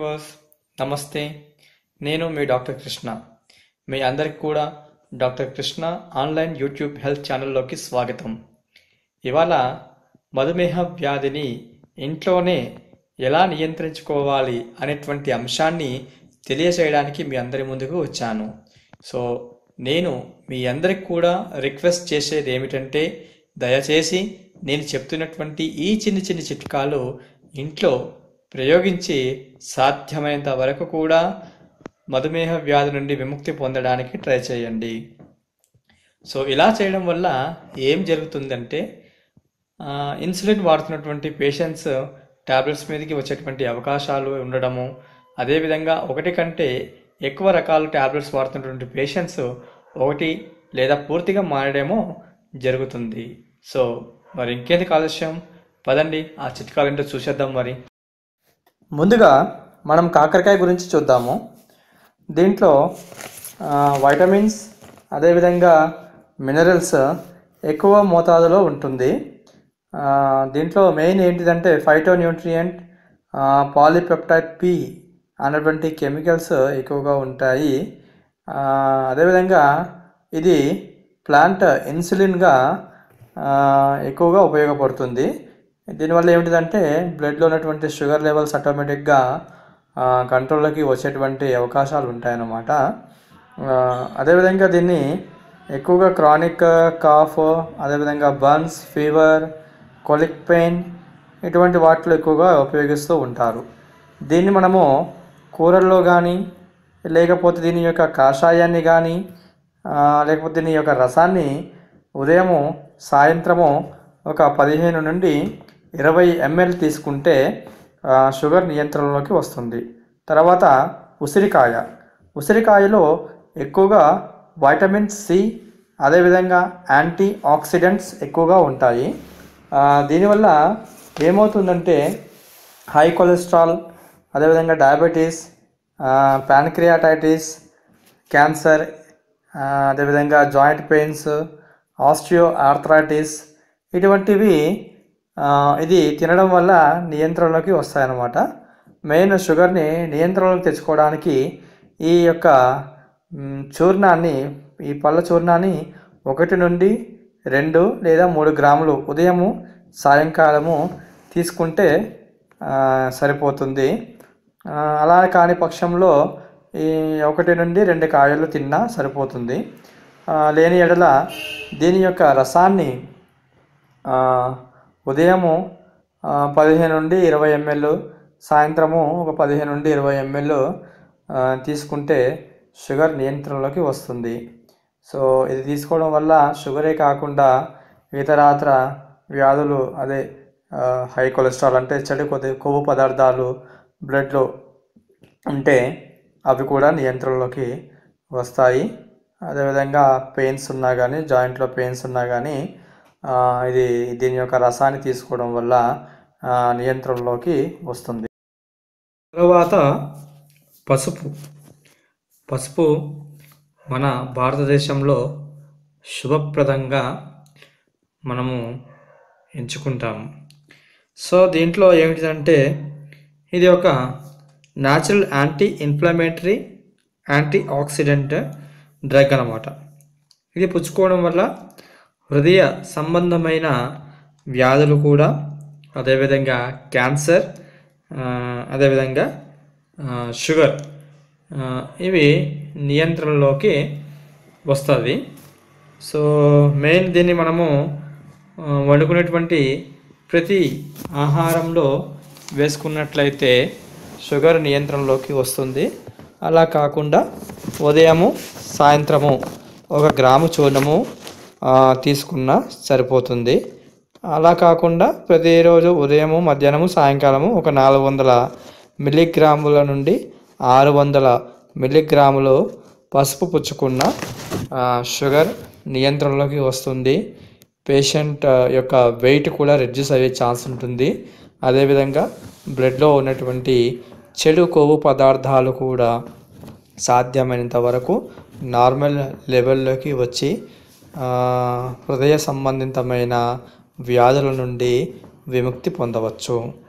viewers నమస్తే నేను మీ doctor Krishna మీ అందరికి కూడా doctor Krishna online YouTube health ఛానల్లోకి స్వాగతం ఇవాళ మధుమేహ వ్యాధిని ఇంట్లోనే ఎలా నియంత్రించుకోవాలి అనేటువంటి అంశాన్ని తెలియజేయడానికి మీ అందరి ముందుకు వచ్చాను సో నేను మీ అందరికి కూడా రిక్వెస్ట్ చేసేది ఏమిటంటే దయచేసి నేను చెప్తున్నటువంటి ఈ చిన్న చిన్న చిట్కాలు ఇంట్లో ప్రయోగించి సాధ్యమైనంత వరకు కూడా మధుమేహ వ్యాధి నుండి విముక్తి పొందడానికి ట్రై చేయండి సో ఇలా చేయడం వల్ల ఏం జరుగుతుందంటే ఆ, ఇన్సులిన్ వాడుతున్నటువంటి పేషెంట్స్ టాబ్లెట్స్ మీదకి వచ్చేటువంటి అవకాశాలు ఉండడము అదేవిధంగా ఒకటి కంటే ఎక్కువ రకాల టాబ్లెట్స్ వాడుతున్నటువంటి పేషెంట్స్ ఒకటి లేదా పూర్తిగా మారడమో జరుగుతుంది సో మరి ఇంకేంది ఆలస్యం పదండి ఆ చిట్కాలు ఏంటో చూసేద్దాం మరి ముందుగా మనం కాకరకాయ గురించి చూద్దాము దీంట్లో ఆ, వైటమిన్స్ అదేవిధంగా మినరల్స్ ఎక్కువ మోతాదులో ఉంటుంది ఆ, దీంట్లో మెయిన్ ఏంటిదంటే ఫైటో న్యూట్రియంట్ పాలిపెప్టైడ్ పి అన్నటువంటి కెమికల్స్ ఎక్కువగా ఉంటాయి ఆ, అదేవిధంగా ఇది ప్లాంట్ ఇన్సులిన్గా ఆ, ఎక్కువగా ఉపయోగపడుతుంది దీనివల్ల ఏమిటిదంటే బ్లడ్లో ఉన్నటువంటి షుగర్ లెవెల్స్ ఆటోమేటిక్గా కంట్రోల్లోకి వచ్చేటువంటి అవకాశాలు ఉంటాయన్నమాట ఆ, అదేవిధంగా దీన్ని ఎక్కువగా క్రానిక్ కాఫ్ అదేవిధంగా బర్న్స్ ఫీవర్ కొలిక్ పెయిన్ ఇటువంటి వాటిలో ఎక్కువగా ఉపయోగిస్తూ ఉంటారు దీన్ని మనము కూరల్లో కానీ లేకపోతే దీని యొక్క కాషాయాన్ని కానీ ఆ, లేకపోతే దీని యొక్క రసాన్ని ఉదయము సాయంత్రము ఒక పదిహేను నుండి ఇరవై ఎంఎల్ తీసుకుంటే ఆ, షుగర్ నియంత్రణలోకి వస్తుంది తర్వాత ఉసిరికాయ ఉసిరికాయలో ఎక్కువగా వైటమిన్ సి అదేవిధంగా యాంటీ ఆక్సిడెంట్స్ ఎక్కువగా ఉంటాయి ఆ, దీనివల్ల ఏమవుతుందంటే హై కొలెస్ట్రాల్ అదేవిధంగా డయాబెటీస్ ప్యాన్క్రియాటైటిస్ క్యాన్సర్ ఆ, అదేవిధంగా జాయింట్ పెయిన్స్ ఆస్టియో ఆర్థరైటిస్ ఇటువంటివి ఆ, ఇది తినడం వల్ల నియంత్రణలోకి వస్తాయన్నమాట మెయిన్ షుగర్ని నియంత్రణలోకి తెచ్చుకోవడానికి ఈ యొక్క మ్, చూర్ణాన్ని ఈ పళ్ళ చూర్ణాన్ని ఒకటి నుండి రెండు లేదా మూడు గ్రాములు ఉదయము సాయంకాలము తీసుకుంటే ఆ, సరిపోతుంది ఆ, అలా కాని పక్షంలో ఈ ఒకటి నుండి రెండు కాయలు తిన్నా సరిపోతుంది ఆ, లేని ఎడల దీని యొక్క రసాన్ని ఆ, ఉదయము ఆ, పదిహేను నుండి ఇరవై ఎంఎల్ సాయంత్రము ఒక పదిహేను నుండి ఇరవై ఎంఎల్ తీసుకుంటే షుగర్ నియంత్రణలోకి వస్తుంది సో ఇది తీసుకోవడం వల్ల షుగరే కాకుండా ఇతరాతర వ్యాధులు అదే ఆ, హై కొలెస్ట్రాల్ అంటే చెడు కొద్ది కొవ్వు పదార్థాలు బ్లడ్లో ఉంటే అవి కూడా నియంత్రణలోకి వస్తాయి అదేవిధంగా పెయిన్స్ ఉన్నా కానీ జాయింట్లో పెయిన్స్ ఉన్నా కానీ ఆ, ఇది దీని యొక్క రసాన్ని తీసుకోవడం వల్ల ఆ, నియంత్రణలోకి వస్తుంది తర్వాత పసుపు పసుపు మన భారతదేశంలో శుభప్రదంగా మనము ఎంచుకుంటాము సో దీంట్లో ఏమిటంటే ఇది ఒక natural anti inflammatory antioxidant drug అన్నమాట ఇది పుచ్చుకోవడం వల్ల హృదయ సంబంధమైన వ్యాధులు కూడా అదేవిధంగా క్యాన్సర్ ఆ, అదేవిధంగా ఆ, షుగర్ ఆ, ఇవి నియంత్రణలోకి వస్తుంది సో మెయిన్ దీన్ని మనము ఆ, వండుకునేటువంటి ప్రతి ఆహారంలో వేసుకున్నట్లయితే షుగర్ నియంత్రణలోకి వస్తుంది అలా కాకుండా ఉదయము సాయంత్రము ఒక గ్రాము చూర్ణము ఆ, తీసుకున్నా సరిపోతుంది అలా కాకుండా ప్రతిరోజు ఉదయము మధ్యాహ్నము సాయంకాలము ఒక నాలుగు వందల మిల్లీగ్రాముల నుండి ఆరు వందల మిల్లీగ్రాములు పసుపు పుచ్చుకున్న ఆ, షుగర్ నియంత్రణలోకి వస్తుంది పేషెంట్ ఆ, యొక్క వెయిట్ కూడా రెడ్యూస్ అయ్యే ఛాన్స్ ఉంటుంది అదేవిధంగా బ్లడ్లో ఉన్నటువంటి చెడు కొవ్వు పదార్థాలు కూడా సాధ్యమైనంత వరకు నార్మల్ లెవెల్లోకి వచ్చి ఆ, హృదయ సంబంధితమైన వ్యాధుల నుండి విముక్తి పొందవచ్చు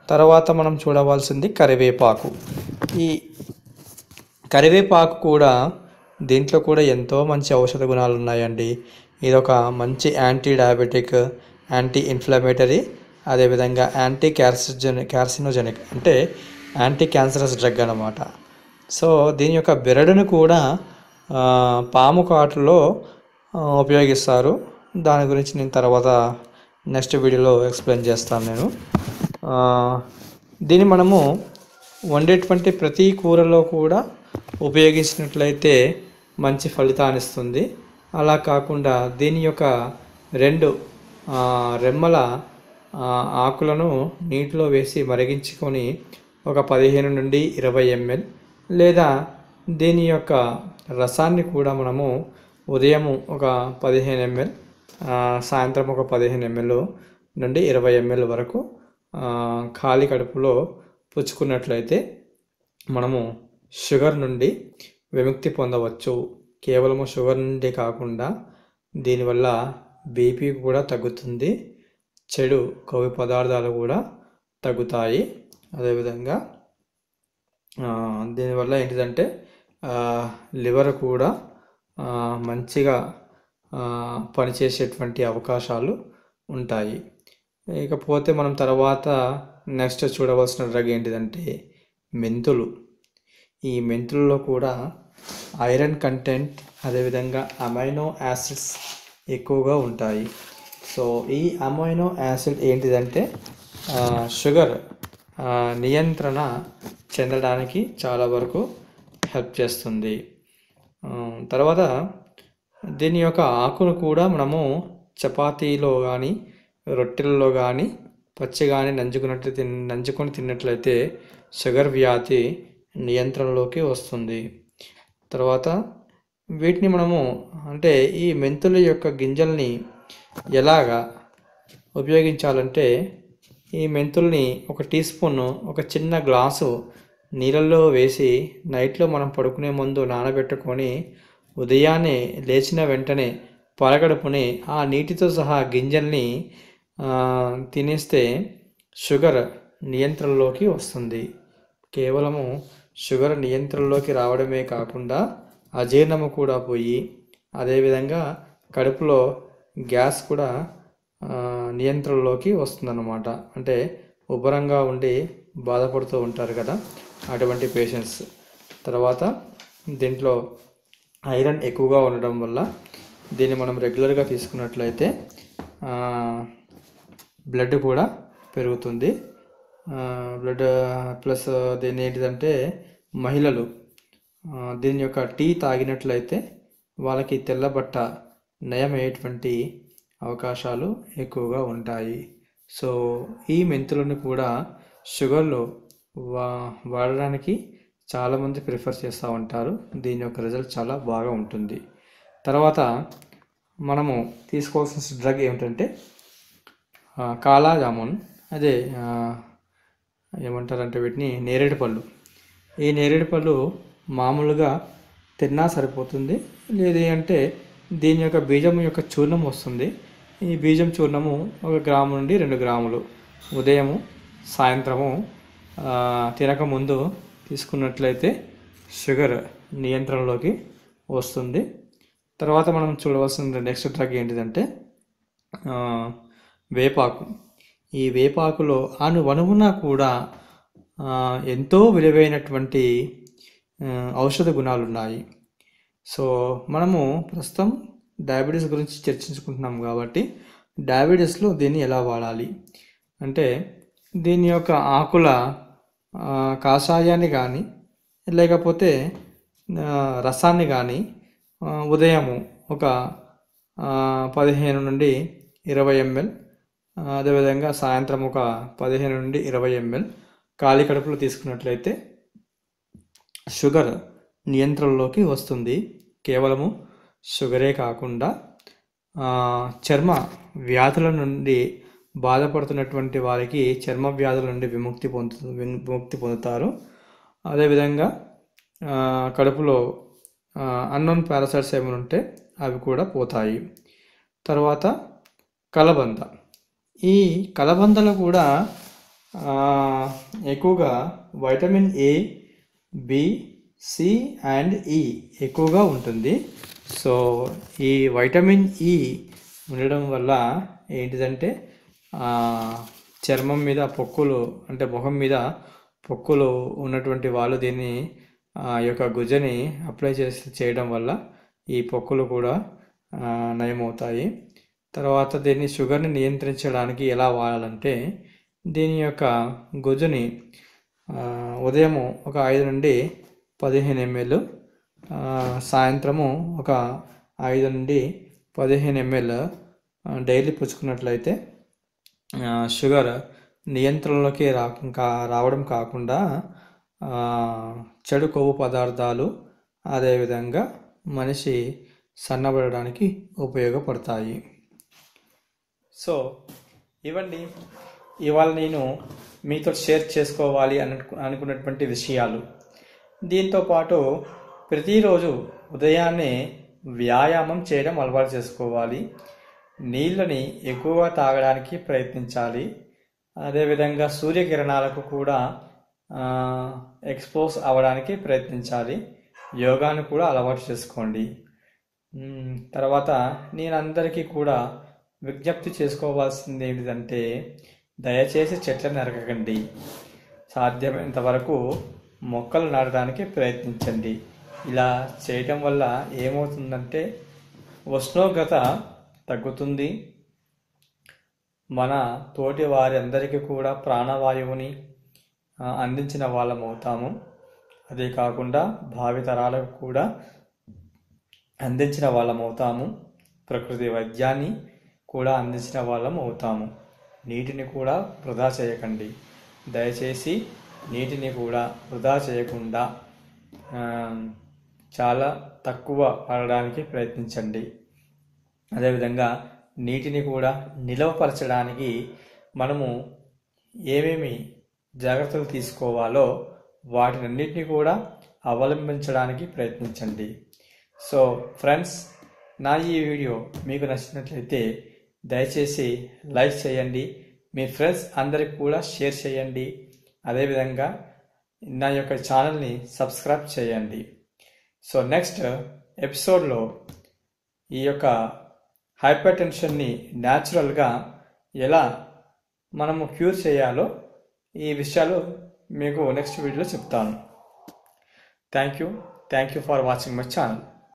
తర్వాత మనం చూడవలసింది కరివేపాకు ఈ కరివేపాకు కూడా దీంట్లో కూడా ఎంతో మంచి ఔషధ గుణాలు ఉన్నాయండి ఇది ఒక మంచి యాంటీ డయాబెటిక్ యాంటీ ఇన్ఫ్లమేటరీ అదేవిధంగా యాంటీ క్యార్సిజన్ క్యార్సినోజెనిక్ అంటే యాంటీ క్యాన్సరస్ డ్రగ్ అన్నమాట సో దీని యొక్క బెరడును కూడా ఆ, పాము కాటులో ఆ, ఉపయోగిస్తారు దాని గురించి నేను తర్వాత నెక్స్ట్ వీడియోలో ఎక్స్ప్లెయిన్ చేస్తాను నేను ఆ, దీన్ని మనము వండేటువంటి ప్రతి కూరలో కూడా ఉపయోగించినట్లయితే మంచి ఫలితాన్ని ఇస్తుంది అలా కాకుండా దీని యొక్క రెండు ఆ, రెమ్మల ఆ, ఆకులను నీటిలో వేసి మరిగించుకొని ఒక పదిహేను నుండి ఇరవై ఎంఎల్ లేదా దీని యొక్క రసాన్ని కూడా మనము ఉదయం ఒక పదిహేను ఎంఎల్ సాయంత్రం ఒక పదిహేను ఎంఎల్ నుండి ఇరవై ఎంఎల్ వరకు ఆ, ఖాళీ కడుపులో పుచ్చుకున్నట్లయితే మనము షుగర్ నుండి విముక్తి పొందవచ్చు కేవలము షుగర్ నుండి కాకుండా దీనివల్ల బీపీ కూడా తగ్గుతుంది చెడు కొవ్వు పదార్థాలు కూడా తగ్గుతాయి అదేవిధంగా ఆ, దీనివల్ల ఏంటిదంటే ఆ, లివర్ కూడా ఆ, మంచిగా ఆ, పనిచేసేటువంటి అవకాశాలు ఉంటాయి ఇకపోతే మనం తర్వాత నెక్స్ట్ చూడవలసిన డ్రగ్ ఏంటిదంటే మెంతులు ఈ మెంతుల్లో కూడా ఐరన్ కంటెంట్ అదేవిధంగా అమైనో యాసిడ్స్ ఎక్కువగా ఉంటాయి సో ఈ అమైనో యాసిడ్ ఏంటిదంటే ఆ, షుగర్ ఆ, నియంత్రణ చెందడానికి చాలా వరకు హెల్ప్ చేస్తుంది ఆ, తర్వాత దీని యొక్క ఆకును కూడా మనము చపాతీలో కానీ రొట్టెలలో కానీ పచ్చి కానీ నంచుకున్నట్టు తిన్ నంచుకొని తిన్నట్లయితే షుగర్ వ్యాధి నియంత్రణలోకి వస్తుంది తర్వాత వీటిని మనము అంటే ఈ మెంతుల యొక్క గింజల్ని ఎలాగా ఉపయోగించాలంటే ఈ మెంతుల్ని ఒక టీ స్పూన్ ఒక చిన్న గ్లాసు నీళ్ళల్లో వేసి నైట్లో మనం పడుకునే ముందు నానబెట్టుకొని ఉదయాన్నే లేచిన వెంటనే పరగడుపుని ఆ నీటితో సహా గింజల్ని ఆ, తినేస్తే షుగర్ నియంత్రణలోకి వస్తుంది కేవలము షుగర్ నియంత్రణలోకి రావడమే కాకుండా అజీర్ణము కూడా పోయి అదేవిధంగా కడుపులో గ్యాస్ కూడా ఆ, నియంత్రణలోకి వస్తుందన్నమాట అంటే ఉబ్బరంగా ఉండి బాధపడుతూ ఉంటారు కదా అటువంటి పేషెంట్స్ తర్వాత దీంట్లో ఐరన్ ఎక్కువగా ఉండడం వల్ల దీన్ని మనం రెగ్యులర్గా తీసుకున్నట్లయితే ఆ, బ్లడ్ కూడా పెరుగుతుంది ఆ, బ్లడ్ ప్లస్ దీని ఏంటిదంటే మహిళలు ఆ, దీని యొక్క టీ తాగినట్లయితే వాళ్ళకి తెల్లబట్ట నయమయ్యేటువంటి అవకాశాలు ఎక్కువగా ఉంటాయి సో ఈ మెంతులను కూడా షుగర్లో వా వాడడానికి చాలామంది ప్రిఫర్ చేస్తూ ఉంటారు దీని యొక్క రిజల్ట్ చాలా బాగా ఉంటుంది తర్వాత మనము తీసుకోవాల్సిన డ్రగ్ ఏమిటంటే ఆ, కాలా జామున్ అదే ఆ, ఏమంటారంటే వీటిని నేరేడు పళ్ళు ఈ నేరేడు పళ్ళు మామూలుగా తిన్నా సరిపోతుంది లేదు అంటే దీని యొక్క బీజం యొక్క చూర్ణం వస్తుంది ఈ బీజం చూర్ణము ఒక గ్రాము నుండి రెండు గ్రాములు ఉదయము సాయంత్రము ఆ, తినకముందు తీసుకున్నట్లయితే షుగర్ నియంత్రణలోకి వస్తుంది తర్వాత మనం చూడవలసిన నెక్స్ట్ డ్రగ్ ఏంటిదంటే ఆ, వేపాకు ఈ వేపాకులో అను వనువున కూడా ఆ, ఎంతో విలువైనటువంటి ఆ, ఔషధ గుణాలు ఉన్నాయి సో మనము ప్రస్తుతం డయాబెటీస్ గురించి చర్చించుకుంటున్నాం కాబట్టి డయాబెటీస్లో దీన్ని ఎలా వాడాలి అంటే దీని యొక్క ఆకుల ఆ, కాషాయాన్ని కానీ లేకపోతే ఆ, రసాన్ని కానీ ఆ, ఉదయము ఒక ఆ, పదిహేను నుండి ఇరవై ఎంఎల్ అదేవిధంగా సాయంత్రం ఒక పదిహేను నుండి ఇరవై ఎంఎల్ ఖాళీ కడుపులో తీసుకున్నట్లయితే షుగర్ నియంత్రణలోకి వస్తుంది కేవలము షుగరే కాకుండా ఆ, చర్మ వ్యాధుల నుండి బాధపడుతున్నటువంటి వారికి చర్మ వ్యాధుల నుండి విముక్తి పొందు విముక్తి పొందుతారు అదేవిధంగా ఆ, కడుపులో అన్నోన్ పారాసైట్స్ ఏమైనా ఉంటే అవి కూడా పోతాయి తర్వాత కలబంద ఈ కలబందలో కూడా ఆ, ఎక్కువగా vitamin A B C and E ఎక్కువగా ఉంటుంది సో ఈ వైటమిన్ ఈ ఉండడం వల్ల ఏంటిదంటే ఆ, చర్మం మీద పొక్కులు అంటే ముఖం మీద పొక్కులు ఉన్నటువంటి వాళ్ళు దీన్ని ఆ యొక్క గుజ్జని అప్లై చేసి చేయడం వల్ల ఈ పొక్కులు కూడా ఆ, నయమవుతాయి తర్వాత దీన్ని షుగర్ని నియంత్రించడానికి ఎలా వాడాలంటే దీని యొక్క గుజ్జుని ఆ, ఉదయము ఒక ఐదు నుండి పదిహేను ఎంఎల్ సాయంత్రము ఒక ఐదు నుండి పదిహేను ఎంఎల్ డైలీ పుచ్చుకున్నట్లయితే ఆ, షుగర్ నియంత్రణలోకి రా కా రావడం కాకుండా ఆ, చెడు కొవ్వు పదార్థాలు అదేవిధంగా మనిషి సన్నబడడానికి ఉపయోగపడతాయి సో ఇవండి ఇవాళ నేను మీతో షేర్ చేసుకోవాలి అను అనుకున్నటువంటి విషయాలు దీంతో పాటు ప్రతిరోజు ఉదయాన్నే వ్యాయామం చేయడం అలవాటు చేసుకోవాలి నీళ్ళని ఎక్కువగా తాగడానికి ప్రయత్నించాలి అదేవిధంగా సూర్యకిరణాలకు కూడా ఆ, ఎక్స్పోజ్ అవ్వడానికి ప్రయత్నించాలి యోగాను కూడా అలవాటు చేసుకోండి మ్, తర్వాత నేను అందరికీ కూడా విజ్ఞప్తి చేసుకోవాల్సింది ఏంటిదంటే దయచేసి చెట్లను నరకకండి సాధ్యమైనంత వరకు మొక్కలు నాటడానికి ప్రయత్నించండి ఇలా చేయటం వల్ల ఏమవుతుందంటే ఉష్ణోగ్రత తగ్గుతుంది మన తోటి వారి అందరికీ కూడా ప్రాణవాయువుని ఆ, అందించిన వాళ్ళం అవుతాము అదే కాకుండా భావితరాలకు కూడా అందించిన వాళ్ళం అవుతాము ప్రకృతి వైద్యాన్ని కూడా అందించిన వాళ్ళం అవుతాము నీటిని కూడా వృధా చేయకండి దయచేసి నీటిని కూడా వృధా చేయకుండా ఆ, చాలా తక్కువ వాడడానికి ప్రయత్నించండి అదేవిధంగా నీటిని కూడా నిలవపరచడానికి మనము ఏమేమి జాగ్రత్తలు తీసుకోవాలో వాటినన్నిటిని కూడా అవలంబించడానికి ప్రయత్నించండి సో ఫ్రెండ్స్ నా ఈ వీడియో మీకు నచ్చినట్లయితే దయచేసి లైక్ చేయండి మీ ఫ్రెండ్స్ అందరికి కూడా షేర్ చేయండి అదేవిధంగా నా యొక్క ఛానల్ని సబ్స్క్రైబ్ చేయండి సో నెక్స్ట్ ఎపిసోడ్లో ఈ యొక్క హైపర్ టెన్షన్ని న్యాచురల్గా ఎలా మనము క్యూర్ చేయాలో ఈ విషయాలు మీకు నెక్స్ట్ వీడియోలో చెప్తాను thank you thank you for watching my channel